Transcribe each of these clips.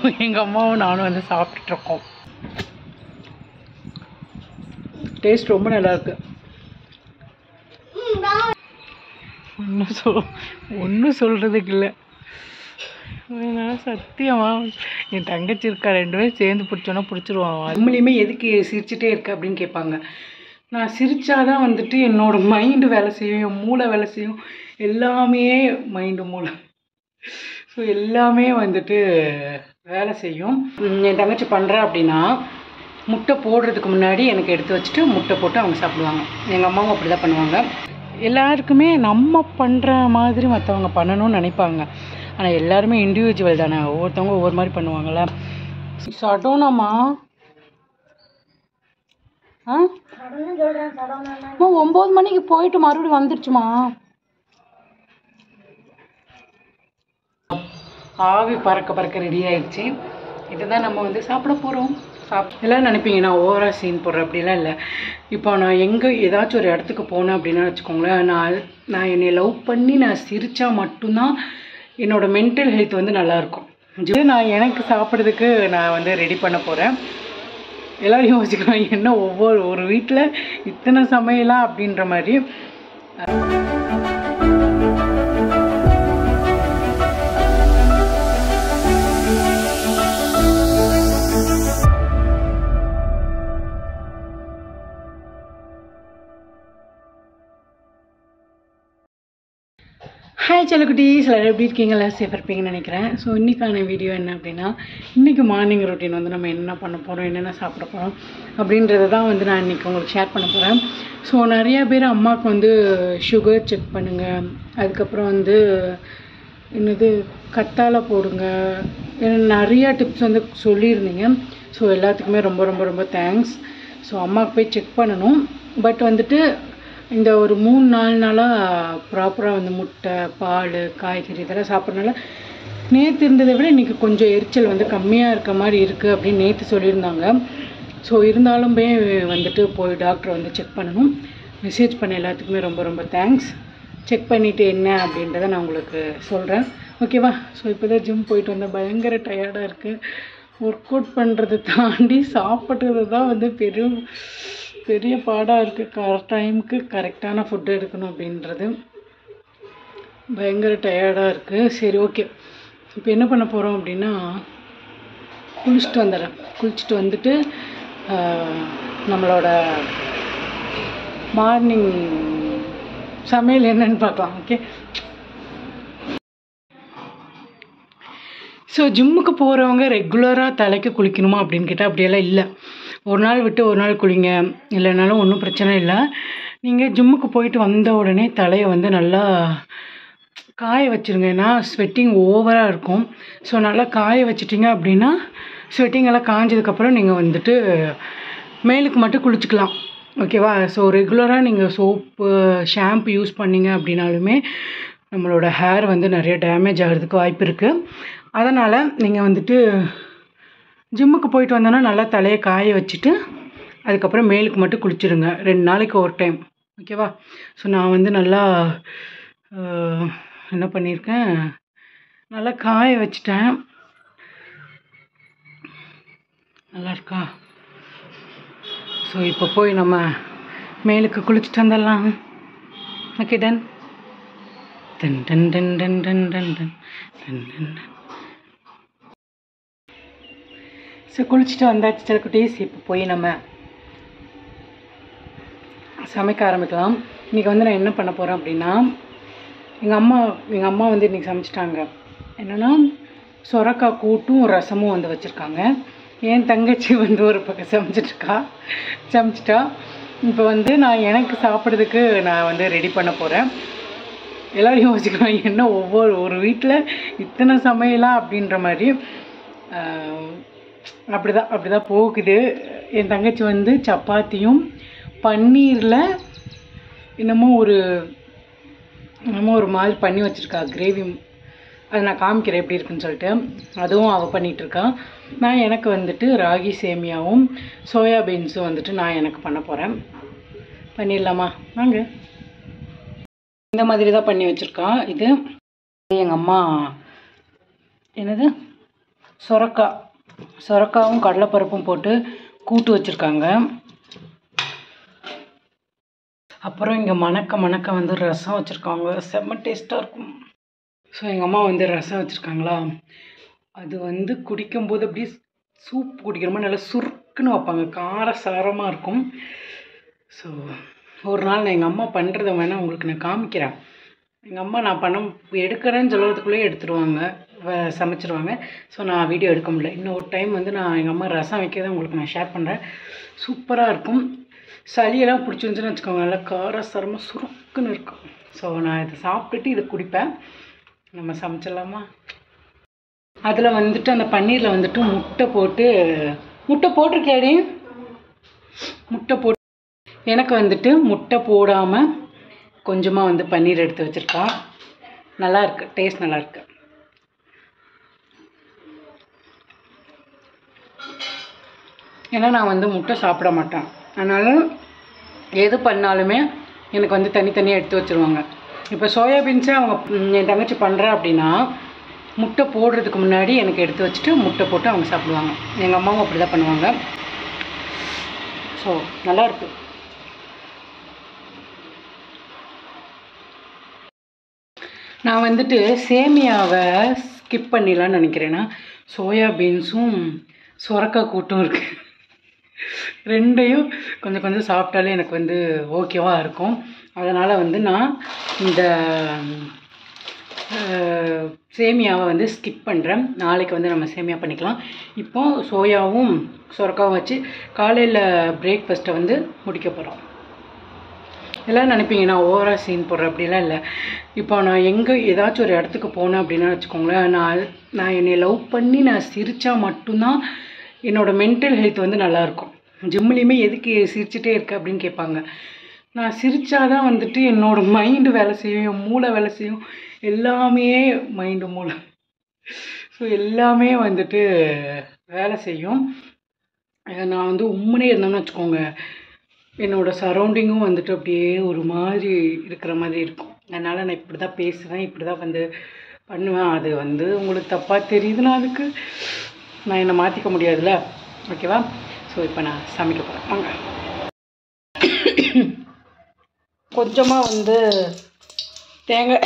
எங்கள் அம்மாவும் நானும் வந்து சாப்பிட்டுட்ருக்கோம் டேஸ்ட் ரொம்ப நல்லா இருக்கு ஒன்றும் சொல் ஒன்றும் சொல்கிறதுக்கு இல்லை அதனால் சத்தியமா என் தங்கச்சி இருக்கா ரெண்டு பேரும் சேர்ந்து பிடிச்சோன்னா பிடிச்சிருவான் உண்மையிலுமே எதுக்கு சிரிச்சுட்டே இருக்க அப்படின்னு கேட்பாங்க நான் சிரிச்சாதான் வந்துட்டு என்னோட மைண்டு வேலை செய்யும் என் மூளை வேலை செய்யும் எல்லாமே மைண்டு மூளை ஸோ எல்லாமே வந்துட்டு வேலை செய்யும் உம் என் தங்கச்சி பண்ணுறா அப்படின்னா முட்டை போடுறதுக்கு முன்னாடி எனக்கு எடுத்து வச்சுட்டு முட்டை போட்டு அவங்க சாப்பிடுவாங்க எங்கள் அம்மாவும் அப்படி தான் பண்ணுவாங்க எல்லாருக்குமே நம்ம பண்ணுற மாதிரி மற்றவங்க பண்ணணும்னு நினைப்பாங்க ஆனால் எல்லாருமே இண்டிவிஜுவல் தானே ஒவ்வொருத்தவங்க ஒவ்வொரு மாதிரி பண்ணுவாங்கள்ல சடோனாமா ஆ அம்மா, ஒம்பது மணிக்கு போயிட்டு மறுபடியும் வந்துருச்சுமா ஆவி பறக்க பறக்க ரெடி ஆயிடுச்சு இதுதான் நம்ம வந்து சாப்பிட போகிறோம் சாப் எல்லாம் நினைப்பீங்க நான் ஓவராக சீன் போடுறேன் அப்படிலாம் இல்லை இப்போ நான் எங்கே ஏதாச்சும் ஒரு இடத்துக்கு போனேன் அப்படின்னா வச்சுக்கோங்களேன் நான் நான் என்னை லவ் பண்ணி நான் சிரித்தா மட்டும்தான் என்னோட மென்டல் ஹெல்த் வந்து நல்லாயிருக்கும் இது நான் எனக்கு சாப்பிட்றதுக்கு நான் வந்து ரெடி பண்ண போகிறேன் எல்லாரும் யோசிக்கிறோம் என்ன ஒவ்வொரு ஒரு வீட்டில் இத்தனை சமையலா அப்படின்ற மாதிரி ஹாய் செல்லக்குட்டீஸ் எல்லாரும் எப்படி இருக்கீங்க எல்லாம் சேஃபாக இருப்பீங்கன்னு நினைக்கிறேன் ஸோ இன்றைக்கான வீடியோ என்ன அப்படின்னா இன்றைக்கி மார்னிங் ரொட்டீன் வந்து நம்ம என்ன பண்ண போகிறோம் என்னென்ன சாப்பிட போகிறோம் அப்படின்றத தான் வந்து நான் இன்றைக்கி உங்களுக்கு ஷேர் பண்ண போகிறேன் ஸோ நிறைய பேர் அம்மாவுக்கு வந்து சுகர் செக் பண்ணுங்கள் அதுக்கப்புறம் வந்து என்னது கத்தாழை போடுங்க ஏன்னா நிறைய டிப்ஸ் வந்து சொல்லியிருந்தீங்க ஸோ எல்லாத்துக்குமே ரொம்ப ரொம்ப ரொம்ப தேங்க்ஸ் ஸோ அம்மாவுக்கு போய் செக் பண்ணணும் பட் வந்துட்டு இந்த ஒரு மூணு நாலு நாளாக ப்ராப்பராக வந்து முட்டை பால் காய்கறி இதெல்லாம் சாப்பிட்றதுனால நேற்று இருந்ததை விட இன்றைக்கி கொஞ்சம் எரிச்சல் வந்து கம்மியாக இருக்க மாதிரி இருக்குது அப்படின்னு நேற்று சொல்லியிருந்தாங்க ஸோ இருந்தாலுமே வந்துட்டு போய் டாக்டரை வந்து செக் பண்ணணும் மெசேஜ் பண்ண எல்லாத்துக்குமே ரொம்ப ரொம்ப தேங்க்ஸ் செக் பண்ணிவிட்டு என்ன அப்படின்றத நான் உங்களுக்கு சொல்கிறேன் ஓகேவா ஸோ இப்போ தான் ஜிம் போயிட்டு வந்தேன் பயங்கர டயர்டாக இருக்குது ஒர்க் அவுட் பண்ணுறதை தாண்டி சாப்பிட்றது தான் வந்து பெரிய பெரிய பாடாக இருக்குது கரெக்ட் டைமுக்கு கரெக்டான ஃபுட்டு எடுக்கணும் அப்படின்றது பயங்கர டயர்டாக இருக்குது சரி ஓகே இப்போ என்ன பண்ண போகிறோம் அப்படின்னா குளிச்சுட்டு வந்துடுறேன் குளிச்சுட்டு வந்துட்டு ஆஹ், நம்மளோட மார்னிங் சமையல் என்னன்னு பார்க்கலாம் ஓகே ஸோ ஜிம்முக்கு போகிறவங்க ரெகுலராக தலைக்கு குளிக்கணுமா அப்படின்னு கேட்டால் அப்படியெல்லாம் இல்லை ஒரு நாள் விட்டு ஒரு நாள் குளிங்க இல்லைனாலும் ஒன்றும் பிரச்சனை இல்லை நீங்கள் ஜிம்முக்கு போயிட்டு வந்த உடனே தலையை வந்து நல்லா காய வச்சிருங்க ஏன்னா ஸ்வெட்டிங் ஓவராக இருக்கும் ஸோ நல்லா காய வச்சிட்டிங்க அப்படின்னா ஸ்வெட்டிங் எல்லாம் காஞ்சதுக்கப்புறம் நீங்கள் வந்துட்டு மேலுக்கு மட்டும் குளிச்சுக்கலாம் ஓகேவா ஸோ ரெகுலராக நீங்கள் சோப்பு ஷாம்பு யூஸ் பண்ணீங்க அப்படின்னாலுமே நம்மளோட ஹேர் வந்து நிறைய டேமேஜ் ஆகிறதுக்கு வாய்ப்பு இருக்குது அதனால் நீங்கள் வந்துட்டு ஜிம்முக்கு போயிட்டு வந்தோன்னா நல்லா தலையை காய வச்சுட்டு அதுக்கப்புறம் மேலுக்கு மட்டும் குளிச்சிடுங்க ரெண்டு நாளைக்கு ஒரு டைம் ஓகேவா ஸோ நான் வந்து நல்லா ஆஹ், என்ன பண்ணியிருக்கேன் நல்லா காய வச்சிட்டேன் நல்லா இருக்கா ஸோ இப்போ போய் நம்ம மேலுக்கு குளிச்சுட்டு வந்துடலாம் ஓகே டன் டன் டன் டன் டன் டன் டன் டன் டன் டன் டன் ஸோ குளிச்சுட்டு வந்தாச்சு சிலக்குட்டீஸ் இப்போ போய் நம்ம சமைக்க ஆரம்பிக்கலாம் இன்றைக்கி வந்து நான் என்ன பண்ண போகிறேன் அப்படின்னா எங்கள் அம்மா எங்கள் அம்மா வந்து இன்றைக்கி சமைச்சிட்டாங்க என்னென்னா சொரக்காய் கூட்டும் ரசமும் வந்து வச்சுருக்காங்க என் தங்கச்சி வந்து ஒரு பக்கம் சமைச்சிட்ருக்கா சமைச்சிட்டா இப்போ வந்து நான் எனக்கு சாப்பிட்றதுக்கு நான் வந்து ரெடி பண்ண போகிறேன் எல்லோரும் யோசிக்கிறோம் என்ன ஒவ்வொரு ஒரு வீட்டில் இத்தனை சமையலா அப்படின்ற மாதிரி ஆஹ், அப்படிதான் அப்படிதான் போகுது என் தங்கச்சி வந்து சப்பாத்தியும் பன்னீரில் என்னமோ ஒரு என்னமோ ஒரு மாதிரி பண்ணி வச்சுருக்கா கிரேவி அது நான் காமிக்கிறேன் எப்படி இருக்குன்னு சொல்லிட்டு அதுவும் அவள் பண்ணிட்டு இருக்கா நான் எனக்கு வந்துட்டு ராகி சேமியாவும் சோயா பீன்ஸும் வந்துட்டு நான் எனக்கு பண்ண போகிறேன் பண்ணிடலாமா வாங்க இந்த மாதிரி தான் பண்ணி வச்சுருக்கா இது எங்கள் அம்மா என்னது சொரக்காய் சொரக்காவும் கடலைப்பருப்பும் போட்டு கூட்டு வச்சுருக்காங்க அப்புறம் இங்கே மணக்க மணக்க வந்து ரசம் வச்சுருக்காங்க செம்ம டேஸ்ட்டாக இருக்கும் ஸோ எங்கள் அம்மா வந்து ரசம் வச்சுருக்காங்களா அது வந்து குடிக்கும்போது அப்படியே சூப் குடிக்கிற மாதிரி நல்லா சுருக்குன்னு வைப்பாங்க கார சாரமாக இருக்கும் ஸோ ஒரு நாள் நான் எங்கள் அம்மா பண்ணுறத வேணால் உங்களுக்கு நான் காமிக்கிறேன் எங்கள் அம்மா நான் பணம் எடுக்கிறேன்னு சொல்கிறதுக்குள்ளேயே எடுத்துருவாங்க வ- சமைச்சிருவாங்க ஸோ நான் வீடியோ எடுக்க முடியல இன்னும் ஒரு டைம் வந்து நான் எங்கள் அம்மா ரசம் வைக்கிறத உங்களுக்கு நான் ஷேர் பண்ணுறேன் சூப்பராக இருக்கும் சளியெல்லாம் பிடிச்சிருந்துச்சுன்னு வச்சுக்கோங்க நல்லா காரசாரமாக சுருக்குன்னு இருக்கும் ஸோ நான் இதை சாப்பிட்டுட்டு இதை குடிப்பேன் நம்ம சமைச்சிடலாமா அதில் வந்துட்டு அந்த பன்னீரில் வந்துட்டு முட்டை போட்டு முட்டை போட்டிருக்கியாடி முட்டை போட்டு எனக்கு வந்துட்டு முட்டை போடாமல் கொஞ்சமாக வந்து பன்னீர் எடுத்து வச்சுருக்கா நல்லா இருக்கு டேஸ்ட் நல்லா இருக்கு ஏன்னா நான் வந்து முட்டை சாப்பிட மாட்டேன் அதனால் எது பண்ணாலுமே எனக்கு வந்து தனித்தனியாக எடுத்து வச்சுருவாங்க இப்போ சோயாபீன்ஸை அவங்க ம், என் தங்கச்சி பண்ணுறா அப்படின்னா முட்டை போடுறதுக்கு முன்னாடி எனக்கு எடுத்து வச்சுட்டு முட்டை போட்டு அவங்க சாப்பிடுவாங்க எங்கள் அம்மாவும் அப்படி தான் பண்ணுவாங்க ஸோ நல்லாயிருக்கு நான் வந்துட்டு சேமியாவை ஸ்கிப் பண்ணிடலான்னு நினைக்கிறேன்னா சோயா பீன்ஸும் சுரக்காய் கூட்டும் இருக்குது ரெண்டையும் கொஞ்சம் கொஞ்சம் சாப்பிட்டாலே எனக்கு வந்து ஓகேவாக இருக்கும் அதனால் வந்து நான் இந்த அஹ், சேமியாவை வந்து ஸ்கிப் பண்ணுறேன் நாளைக்கு வந்து நம்ம சேமியா பண்ணிக்கலாம் இப்போ சோயாவும் சுரக்காவும் வச்சு காலையில் பிரேக்ஃபாஸ்ட்டை வந்து முடிக்க போகிறோம் எல்லாம் நினைப்பீங்க நான் ஓவராக சீன் போடுறேன் அப்படிலாம் இல்லை இப்போ நான் எங்கே ஏதாச்சும் ஒரு இடத்துக்கு போனேன் அப்படின்னா வச்சுக்கோங்களேன் நான் நான் என்னை லவ் பண்ணி நான் சிரித்தா மட்டும்தான் என்னோட மென்டல் ஹெல்த் வந்து நல்லாயிருக்கும் ஜிம்லேயுமே எதுக்கு சிரிச்சிட்டே இருக்க அப்படின்னு கேட்பாங்க நான் சிரிச்சாதான் வந்துட்டு என்னோட மைண்டு வேலை செய்யும் என் மூளை வேலை செய்யும் எல்லாமே மைண்டு மூளை ஸோ எல்லாமே வந்துட்டு வேலை செய்யும் அஹ் நான் வந்து உண்மையே இருந்தோம்னு வச்சுக்கோங்க என்னோட சரௌண்டிங்கும் வந்துட்டு அப்படியே ஒரு மாதிரி இருக்கிற மாதிரி இருக்கும் அதனால் நான் இப்படி தான் பேசுவேன் இப்படி தான் வந்து பண்ணுவேன் அது வந்து உங்களுக்கு தப்பாக தெரியுதுன்னா அதுக்கு நான் என்னை மாற்றிக்க முடியாதுல்ல ஓகேவா ஸோ இப்போ நான் சமைக்க போகிறேன் வாங்க கொஞ்சமாக வந்து தேங்காய்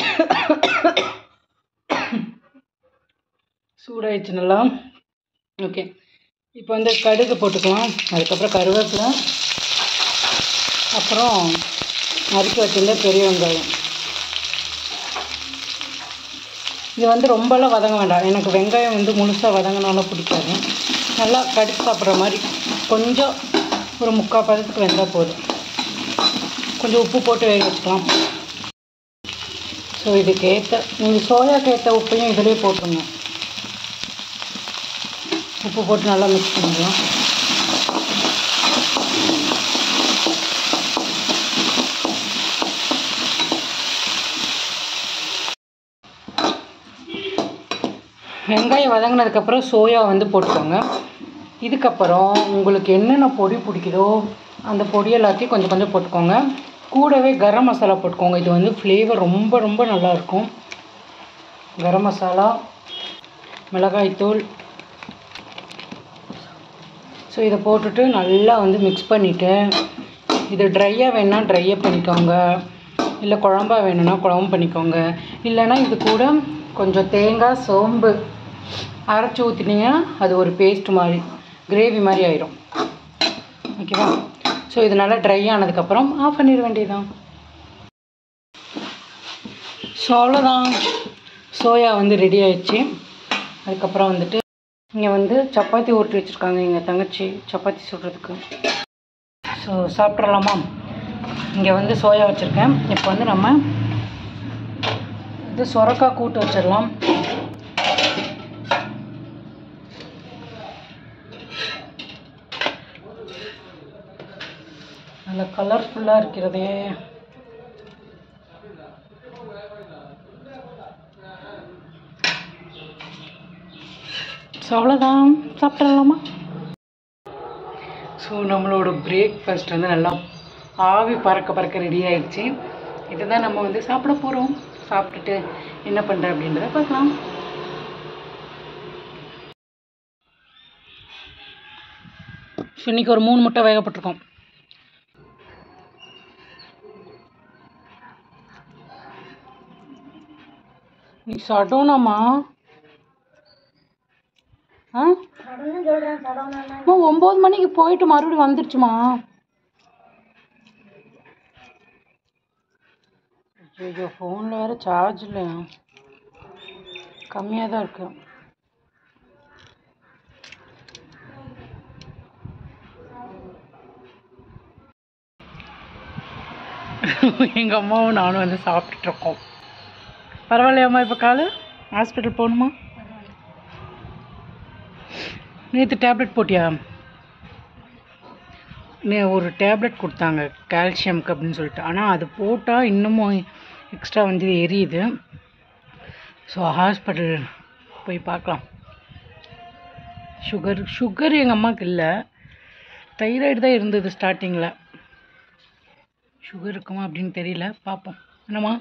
சூடாயிடுச்சு நல்லா ஓகே இப்போ வந்து கடுகு போட்டுக்கலாம் அதுக்கப்புறம் கருவேப்பிலை அப்புறம் நறுக்கி வச்சிருந்த பெரிய வெங்காயம் இது வந்து ரொம்பலாம் வதங்க வேண்டாம் எனக்கு வெங்காயம் வந்து முழுசாக வதங்கினாலும் பிடிக்காது நல்லா கடிச்சு சாப்பிட்ற மாதிரி கொஞ்சம் ஒரு முக்கால் பதத்துக்கு வெந்தால் போதும் கொஞ்சம் உப்பு போட்டு வேக வச்சுக்கலாம் ஸோ இதுக்கு ஏற்ற நீங்கள் சோயாக்கு ஏற்ற உப்பையும் இதிலே போட்டுருங்க உப்பு போட்டு நல்லா மிக்ஸ் பண்ணிக்கலாம் வெங்காயம் வதங்கினதுக்கப்புறம் சோயா வந்து போட்டுக்கோங்க இதுக்கப்புறம் உங்களுக்கு என்னென்ன பொடி பிடிக்குதோ அந்த பொடி எல்லாத்தையும் கொஞ்சம் கொஞ்சம் போட்டுக்கோங்க கூடவே கரம் மசாலா போட்டுக்கோங்க இது வந்து ஃப்ளேவர் ரொம்ப ரொம்ப நல்லா இருக்கும் கரம் மசாலா மிளகாய்த்தூள் ஸோ இதை போட்டுட்டு நல்லா வந்து மிக்ஸ் பண்ணிவிட்டு இது ட்ரையாக வேணுன்னா ட்ரையாக பண்ணிக்கோங்க இல்லை குழம்பா வேணும்னா குழம்பு பண்ணிக்கோங்க இல்லைன்னா இது கூட கொஞ்சம் தேங்காய் சோம்பு அரைச்சி ஊற்றினீங்கன்னா அது ஒரு பேஸ்ட் மாதிரி கிரேவி மாதிரி ஆயிரும் ஓகேவா ஸோ இது நல்லா ட்ரை ஆனதுக்கப்புறம் ஆஃப் பண்ணிட வேண்டியதுதான் ஸோ அவ்வளோதான் சோயா வந்து ரெடி ஆயிடுச்சு அதுக்கப்புறம் வந்துட்டு இங்கே வந்து சப்பாத்தி உருட்டி வச்சுருக்காங்க எங்கள் தங்கச்சி சப்பாத்தி சுடுறதுக்கு ஸோ சாப்பிட்றலாமா இங்கே வந்து சோயா வச்சுருக்கேன் இப்போ வந்து நம்ம இது சொரக்காய் கூட்டு வச்சிடலாம் நல்ல கலர்ஃபுல்லாக இருக்கிறதே ஸோ அவ்வளோதான் சாப்பிட்றலாமா ஸோ நம்மளோட பிரேக்ஃபாஸ்ட் வந்து நல்லா ஆவி பறக்க பறக்க ரெடி ஆயிடுச்சு இதுதான் நம்ம வந்து சாப்பிட போகிறோம் சாப்பிட்டுட்டு என்ன பண்ணுறேன் அப்படின்றத பார்க்கலாம் ஸோ இன்றைக்கி ஒரு மூணு முட்டை வேகப்பட்டிருக்கோம் நீ சடோனாமா ஆ அம்மா ஒம்பது மணிக்கு போயிட்டு மறுபடியும் வந்துருச்சுமா ஐயோ ஃபோனில் வேறு சார்ஜ் இல்லையா கம்மியாக தான் இருக்கு எங்கள் அம்மாவும் நானும் வந்து சாப்பிட்டுட்ருக்கோம் பரவாயில்லையாம்மா இப்போ காலு ஹாஸ்பிட்டல் போகணுமா நேற்று டேப்லெட் போட்டியா நே ஒரு டேப்லெட் கொடுத்தாங்க கால்சியம்க்கு அப்படின்னு சொல்லிட்டு ஆனால் அது போட்டால் இன்னமும் எக்ஸ்ட்ரா வந்து எரியுது ஸோ ஹாஸ்பிட்டல் போய் பார்க்கலாம் சுகர் சுகர் எங்கள் அம்மாவுக்கு இல்லை தைராய்டு தான் இருந்தது ஸ்டார்டிங்கில் சுகர் இருக்குமா அப்படின்னு தெரியல பார்ப்போம் என்னம்மா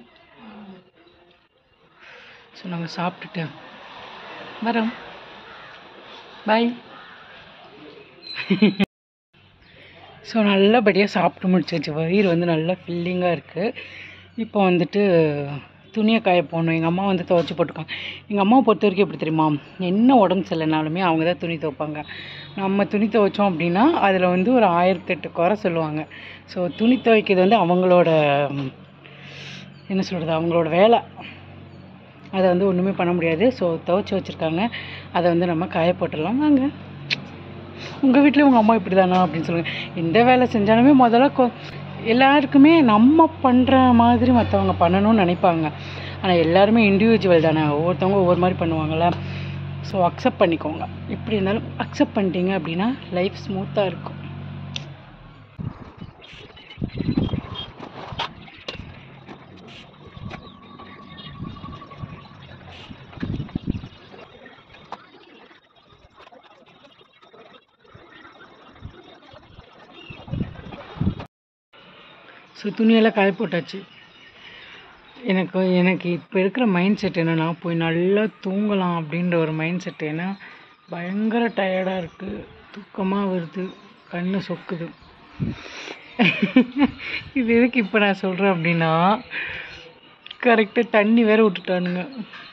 ஸோ நாங்கள் சாப்பிட்டுட்டு வரோம் பாய் ஸோ நல்லபடியாக சாப்பிட்டு முடிச்சாச்சு வயிறு வந்து நல்லா ஃபில்லிங்காக இருக்குது இப்போ வந்துட்டு துணியை காய போடணும் எங்கள் அம்மா வந்து துவைச்சி போட்டுருக்காங்க எங்கள் அம்மாவை பொறுத்த வரைக்கும் எப்படி தெரியுமா என்ன உடம்பு சரியில்லைனாலுமே அவங்க தான் துணி துவைப்பாங்க நம்ம துணி துவைச்சோம் அப்படின்னா அதில் வந்து ஒரு ஆயிரத்தெட்டு குறை சொல்லுவாங்க ஸோ துணி துவைக்கிறது வந்து அவங்களோட ம், என்ன சொல்கிறது அவங்களோட வேலை அதை வந்து ஒன்றுமே பண்ண முடியாது ஸோ துவைச்சி வச்சுருக்காங்க அதை வந்து நம்ம காய போட்டுடலாம் வாங்க உங்கள் வீட்டில் உங்கள் அம்மா இப்படி தானா அப்படின்னு சொல்லுங்கள் எந்த வேலை செஞ்சாலுமே முதல்ல கொ எல்லாருக்குமே நம்ம பண்ணுற மாதிரி மற்றவங்க பண்ணணும்னு நினைப்பாங்க ஆனால் எல்லாருமே இண்டிவிஜுவல் தானே ஒவ்வொருத்தவங்க ஒவ்வொரு மாதிரி பண்ணுவாங்கள்ல ஸோ அக்செப்ட் பண்ணிக்கோங்க எப்படி இருந்தாலும் அக்செப்ட் பண்ணிட்டீங்க அப்படின்னா லைஃப் ஸ்மூத்தாக இருக்கும் ஸோ துணியெல்லாம் காய போட்டாச்சு எனக்கு எனக்கு இப்போ இருக்கிற மைண்ட் செட் என்னென்னா போய் நல்லா தூங்கலாம் அப்படின்ற ஒரு மைண்ட் செட் ஏன்னா பயங்கர டயர்டாக இருக்குது தூக்கமாக வருது கண்ணு சொக்குது இது எதுக்கு இப்போ நான் சொல்கிறேன் அப்படின்னா கரெக்டாக தண்ணி வேற விட்டுட்டானுங்க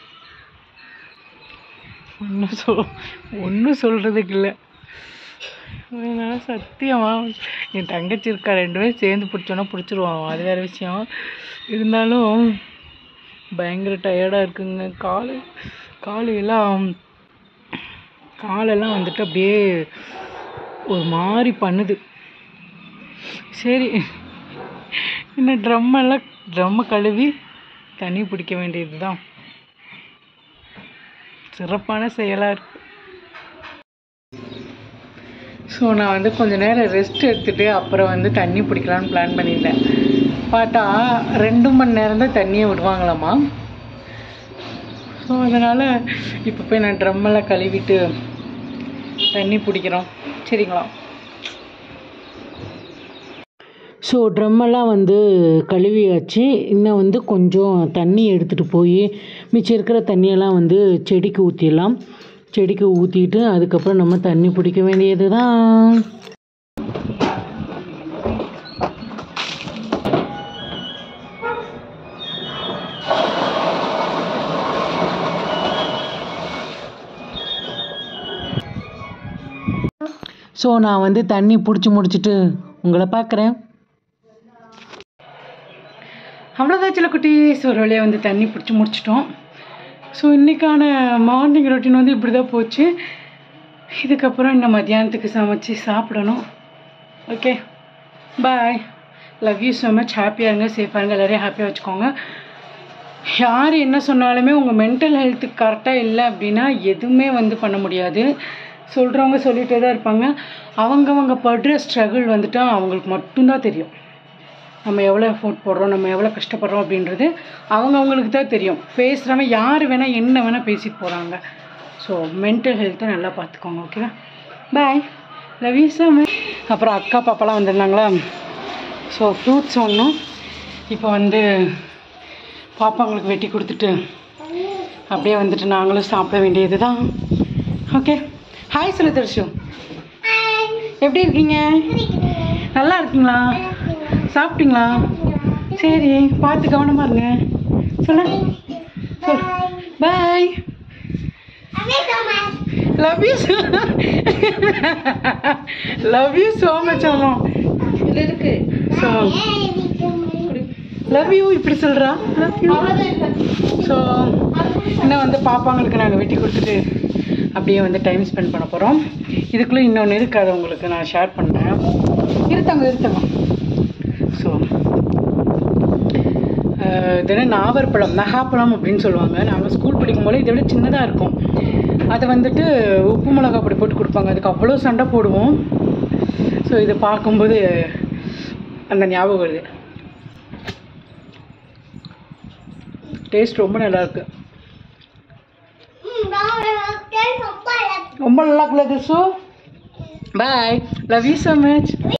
ஒன்றும் சொல் ஒன்றும் சொல்கிறதுக்கு இல்லை அதனால் சத்தியமா என் தங்கச்சி இருக்கா ரெண்டு பேரும் சேர்ந்து பிடிச்சோன்னா பிடிச்சிருவான் அது வேறு விஷயம் இருந்தாலும் பயங்கர டயர்டாக இருக்குங்க காலு காலு எல்லாம் காலெல்லாம் வந்துட்டு அப்படியே ஒரு மாதிரி பண்ணுது சரி இன்னும் ட்ரம்மெல்லாம் ட்ரம்மை கழுவி தண்ணி பிடிக்க வேண்டியது தான் சிறப்பான செயலாக இருக்கு ஸோ நான் வந்து கொஞ்ச நேரம் ரெஸ்ட் எடுத்துகிட்டு அப்புறம் வந்து தண்ணி பிடிக்கலான்னு பிளான் பண்ணியிருந்தேன் பார்த்தா ரெண்டு மணி நேரம் தான் தண்ணியை விடுவாங்களாமா ஸோ அதனால் இப்போ போய் நான் ட்ரம்மெல்லாம் கழுவிட்டு தண்ணி பிடிக்கிறோம் சரிங்களா ஸோ ட்ரம்மெல்லாம் வந்து கழுவியாச்சு இன்னும் வந்து கொஞ்சம் தண்ணி எடுத்துகிட்டு போய் மிச்சம் இருக்கிற தண்ணியெல்லாம் வந்து செடிக்கு ஊற்றிடலாம் செடிக்கு ஊற்றிட்டு அதுக்கப்புறம் நம்ம தண்ணி பிடிக்க வேண்டியது தான் ஸோ நான் வந்து தண்ணி பிடிச்சி முடிச்சிட்டு உங்களை பார்க்குறேன் அவ்வளோதான் சில குட்டீஸ் ஒரு வழியாக வந்து தண்ணி பிடிச்சி முடிச்சிட்டோம் ஸோ இன்றைக்கான மார்னிங் ரொட்டீன் வந்து இப்படி தான் போச்சு இதுக்கப்புறம் இன்னும் மத்தியானத்துக்கு சமைச்சு சாப்பிடணும் okay bye love you so much ஹாப்பியாக இருங்க சேஃபாக இருங்க எல்லோரையும் ஹாப்பியாக வச்சுக்கோங்க யார் என்ன சொன்னாலுமே உங்கள் மென்டல் ஹெல்த்துக்கு கரெக்டாக இல்லை அப்படின்னா எதுவுமே வந்து பண்ண முடியாது சொல்கிறவங்க சொல்லிகிட்டே தான் இருப்பாங்க அவங்கவங்க படுற ஸ்ட்ரகிள் வந்துட்டு அவங்களுக்கு மட்டும்தான் தெரியும் நம்ம எவ்வளோ எஃபோர்ட் போடுறோம் நம்ம எவ்வளோ கஷ்டப்படுறோம் அப்படின்றது அவங்க அவங்களுக்கு தான் தெரியும் பேசுகிறவன் யார் வேணால் என்ன வேணால் பேசிட்டு போகிறாங்க ஸோ மென்டல் ஹெல்த்தை நல்லா பார்த்துக்கோங்க ஓகேவா bye love you so much அப்புறம் அக்கா பாப்பாலாம் வந்திருந்தாங்களா ஸோ ஃப்ரூட்ஸ் ஒன்றும் இப்போ வந்து பாப்பாங்களுக்கு வெட்டி கொடுத்துட்டு அப்படியே வந்துட்டு நாங்களும் சாப்பிட வேண்டியது தான் ஓகே ஹாய் சொல்லு தர்ஷு எப்படி இருக்கீங்க நல்லா இருக்கீங்களா சாப்பிட்டீங்களா சரி பார்த்து கவனமா இருங்க சொல்ல சொல் bye love you love you so much அம்மா இதுல இருக்கு ஸோ லவ் யூ இப்படி சொல்கிறா லவ் யூ ஸோ இன்னும் வந்து பாப்பாங்களுக்கு நாங்கள் வெட்டி கொடுத்துட்டு அப்படியே வந்து டைம் ஸ்பெண்ட் பண்ண போகிறோம் இதுக்குள்ளே இன்னொன்று இருக்காது உங்களுக்கு நான் ஷேர் பண்ணுறேன் இருத்தாங்க இருத்தாங்க ஸோ இது என்ன நாவற்பழம் நகாப்பழம் அப்படின்னு சொல்லுவாங்க நாங்கள் ஸ்கூல் படிக்கும் போது இதை விட சின்னதாக இருக்கும் அதை வந்துட்டு உப்பு மிளகா பொடி போட்டு கொடுப்பாங்க அதுக்கு அவ்வளோ சண்டை போடுவோம் ஸோ இதை பார்க்கும்போது அந்த ஞாபகம் வருது டேஸ்ட் ரொம்ப நல்லா இருக்கு ரொம்ப நல்லா இருக்குல்ல so bye love you so much